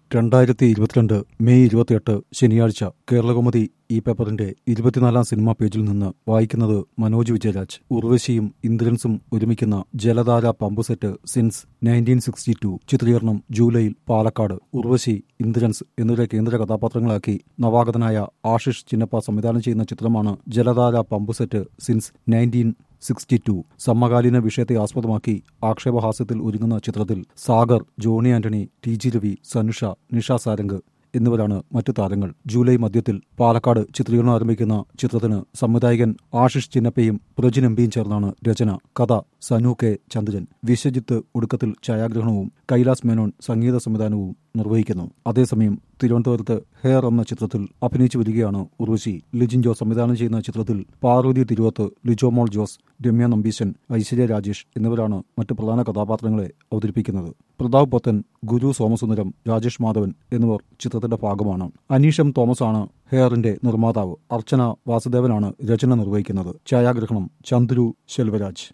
രണ്ടായിരത്തി ഇരുപത്തിരണ്ട് മെയ് ഇരുപത്തിയെട്ട് ശനിയാഴ്ച കേരളകൗമുദി ഈ പേപ്പറിന്റെ ഇരുപത്തിനാലാം സിനിമാ പേജിൽ നിന്ന് വായിക്കുന്നത് മനോജ് വിജയരാജ് ഉർവശിയും ഇന്ദ്രൻസും ഒരുമിക്കുന്ന Jaladhara pump set since nineteen sixty two ചിത്രീകരണം ജൂലൈയിൽ പാലക്കാട് ഉർവശി ഇന്ദ്രൻസ് എന്നിവരെ കേന്ദ്ര കഥാപാത്രങ്ങളാക്കി നവാഗതനായ ആഷിഷ് ചിന്നപ്പ സംവിധാനം ചെയ്യുന്ന ചിത്രമാണ് Jaladhara pump set since nineteen sixty two സമകാലീന വിഷയത്തെ ആസ്പദമാക്കി ആക്ഷേപഹാസ്യത്തിൽ ഒരുങ്ങുന്ന ചിത്രത്തിൽ സാഗർ ജോണി ആന്റണി ടി ജി രവി സനുഷ നിഷ സാരംഗ് എന്നിവരാണ് മറ്റു താരങ്ങൾ ജൂലൈ മധ്യത്തിൽ പാലക്കാട് ചിത്രീകരണം ആരംഭിക്കുന്ന ചിത്രത്തിന് സംവിധായകൻ ആഷിഷ് ചിന്നപ്പയും പ്രജിൻ എംപിയും ചേർന്നാണ് രചന കഥ സനു കെ ചന്ദ്രൻ വിശ്വജിത്ത് ഒടുക്കത്തിൽ ഛായാഗ്രഹണവും കൈലാസ് മേനോൻ സംഗീത സംവിധാനവും നിർവഹിക്കുന്നു അതേസമയം തിരുവനന്തപുരത്ത് ഹെയർ എന്ന ചിത്രത്തിൽ അഭിനയിച്ചു വരികയാണ് ഉർവശി ലിജിൻ ജോസ് സംവിധാനം ചെയ്യുന്ന ചിത്രത്തിൽ പാർവതി തിരുവത്ത് ലിജോമോൾ ജോസ് രമ്യ നമ്പീശൻ ഐശ്വര്യ രാജേഷ് എന്നിവരാണ് മറ്റ് പ്രധാന കഥാപാത്രങ്ങളെ അവതരിപ്പിക്കുന്നത് പ്രതാപ് പത്തൻ ഗുരു സോമസുന്ദരം രാജേഷ് മാധവൻ എന്നിവർ ചിത്രത്തിന്റെ ഭാഗമാണ് അനീഷം തോമസ് ആണ് ഹെയറിന്റെ നിർമ്മാതാവ് അർച്ചന വാസുദേവനാണ് രചന നിർവഹിക്കുന്നത് ഛായാഗ്രഹണം ചന്ദ്രു ശെൽവരാജ്